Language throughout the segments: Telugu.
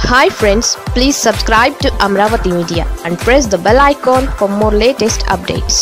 hi friends please subscribe to Amaravati media and press the bell icon for more latest updates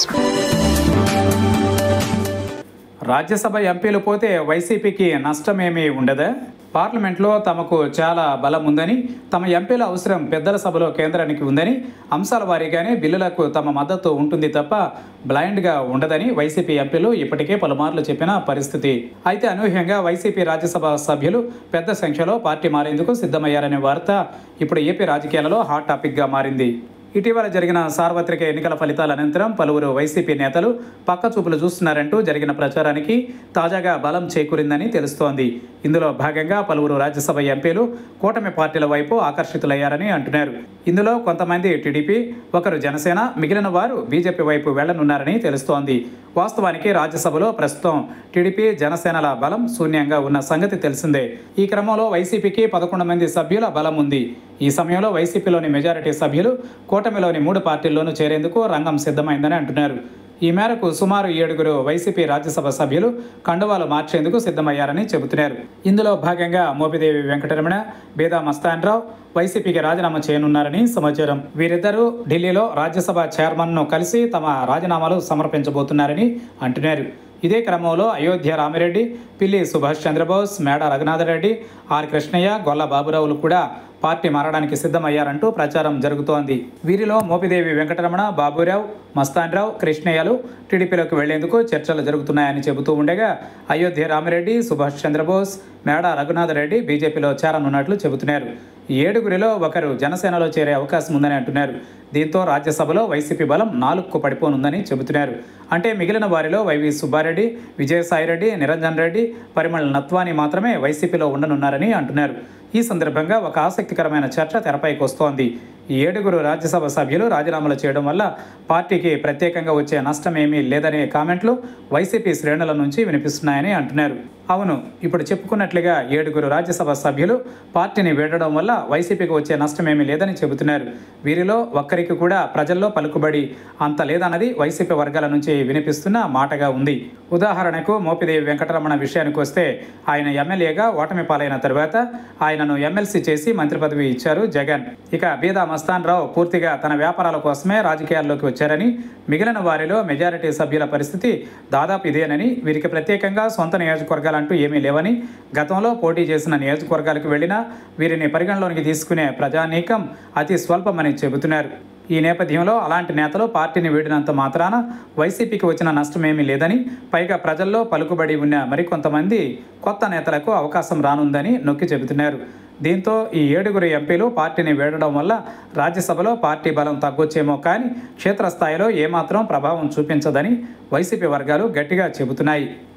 Rajya Sabha ఎంపీలు పోతే వైసీపీకి నష్టమేమీ ఉండదా పార్లమెంట్లో తమకు చాలా బలం ఉందని తమ ఎంపీల అవసరం పెద్దల సభలో కేంద్రానికి ఉందని అంశాల వారీగానే బిల్లులకు తమ మద్దతు ఉంటుంది తప్ప బ్లైండ్గా ఉండదని వైసీపీ ఎంపీలు ఇప్పటికే పలుమార్లు చెప్పిన పరిస్థితి అయితే అనూహ్యంగా వైసీపీ రాజ్యసభ సభ్యులు పెద్ద సంఖ్యలో పార్టీ మారేందుకు సిద్ధమయ్యారనే వార్త ఇప్పుడు ఏపీ రాజకీయాలలో హాట్ టాపిక్గా మారింది ఇటీవల జరిగిన సార్వత్రిక ఎన్నికల ఫలితాల అనంతరం పలువురు వైసీపీ నేతలు పక్క చూపులు చూస్తున్నారంటూ జరిగిన ప్రచారానికి తాజాగా బలం చేకూరిందని తెలుస్తోంది ఇందులో భాగంగా పలువురు రాజ్యసభ ఎంపీలు కూటమి పార్టీల వైపు ఆకర్షితులయ్యారని అంటున్నారు ఇందులో కొంతమంది టీడీపీ ఒకరు జనసేన మిగిలిన వారు బీజేపీ వైపు వెళ్లనున్నారని తెలుస్తోంది వాస్తవానికి రాజ్యసభలో ప్రస్తుతం టీడీపీ జనసేనల బలం శూన్యంగా ఉన్న సంగతి తెలిసిందే ఈ క్రమంలో వైసీపీకి పదకొండు మంది సభ్యుల బలం ఉంది ఈ సమయంలో వైసీపీలోని మెజారిటీ సభ్యులు కూటమిలోని మూడు పార్టీల్లోనూ చేరేందుకు రంగం సిద్ధమైందని అంటున్నారు ఈ మేరకు సుమారు ఏడుగురు వైసీపీ రాజ్యసభ సభ్యులు కండువాలు మార్చేందుకు సిద్ధమయ్యారని చెబుతున్నారు ఇందులో భాగంగా మోపిదేవి వెంకటరమణ బేదా మస్తాన్రావు వైసీపీకి రాజీనామా చేయనున్నారని సమాచారం వీరిద్దరూ ఢిల్లీలో రాజ్యసభ చైర్మన్ను కలిసి తమ రాజీనామాలు సమర్పించబోతున్నారని అంటున్నారు ఇదే క్రమంలో అయోధ్య రామిరెడ్డి పిల్లి సుభాష్ చంద్రబోస్ మేడ రఘునాథరెడ్డి ఆర్ కృష్ణయ్య గొల్ల బాబురావులు కూడా పార్టీ మారడానికి సిద్ధమయ్యారంటూ ప్రచారం జరుగుతోంది వీరిలో మోపిదేవి వెంకటరమణ బాబురావు మస్తాన్రావు కృష్ణయ్యలు టీడీపీలోకి వెళ్లేందుకు చర్చలు జరుగుతున్నాయని చెబుతూ ఉండగా అయోధ్య రామిరెడ్డి సుభాష్ చంద్రబోస్ మేడ రఘునాథరెడ్డి బీజేపీలో చేరనున్నట్లు చెబుతున్నారు ఈ ఏడుగురిలో ఒకరు జనసేనలో చేరే అవకాశం ఉందని అంటున్నారు దీంతో రాజ్యసభలో వైసీపీ బలం నాలుగుకు పడిపోనుందని చెబుతున్నారు అంటే మిగిలిన వారిలో వైవి సుబ్బారెడ్డి విజయసాయిరెడ్డి నిరంజన్ రెడ్డి పరిమళ నత్వాని మాత్రమే వైసీపీలో ఉండనున్నారని అంటున్నారు ఈ సందర్భంగా ఒక ఆసక్తికరమైన చర్చ తెరపైకి వస్తోంది ఈ ఏడుగురు రాజ్యసభ సభ్యులు రాజీనామాలు చేయడం వల్ల పార్టీకి ప్రత్యేకంగా వచ్చే నష్టమేమీ లేదనే కామెంట్లు వైసీపీ శ్రేణుల నుంచి వినిపిస్తున్నాయని అంటున్నారు అవును ఇప్పుడు చెప్పుకున్నట్లుగా ఏడుగురు రాజ్యసభ సభ్యులు పార్టీని వీడడం వల్ల వైసీపీకి వచ్చే నష్టమేమీ లేదని చెబుతున్నారు వీరిలో ఒక్కరికి కూడా ప్రజల్లో పలుకుబడి అంత లేదన్నది వైసీపీ వర్గాల నుంచి వినిపిస్తున్న మాటగా ఉంది ఉదాహరణకు మోపిదేవి వెంకటరమణ విషయానికి వస్తే ఆయన ఎమ్మెల్యేగా ఓటమి పాలైన తరువాత ఆయనను ఎమ్మెల్సీ చేసి మంత్రి పదవి ఇచ్చారు జగన్ ఇక బీదా మస్తాన్ రావు పూర్తిగా తన వ్యాపారాల కోసమే రాజకీయాల్లోకి వచ్చారని మిగిలిన వారిలో మెజారిటీ సభ్యుల పరిస్థితి దాదాపు ఇదేనని వీరికి ప్రత్యేకంగా సొంత నియోజకవర్గాలంటూ ఏమీ లేవని గతంలో పోటీ చేసిన నియోజకవర్గాలకు వెళ్ళినా వీరిని పరిగణలోనికి తీసుకునే ప్రజానీకం అతి స్వల్పమని చెబుతున్నారు ఈ నేపథ్యంలో అలాంటి నేతలు పార్టీని వీడినంత మాత్రాన వైసీపీకి వచ్చిన నష్టమేమీ లేదని పైగా ప్రజల్లో పలుకుబడి ఉన్న మరికొంతమంది కొత్త నేతలకు అవకాశం రానుందని నొక్కి చెబుతున్నారు దీంతో ఈ ఏడుగురు ఎంపీలు పార్టీని వీడడం వల్ల రాజ్యసభలో పార్టీ బలం తగ్గొచ్చేమో కానీ క్షేత్రస్థాయిలో ఏమాత్రం ప్రభావం చూపించదని వైసీపీ వర్గాలు గట్టిగా చెబుతున్నాయి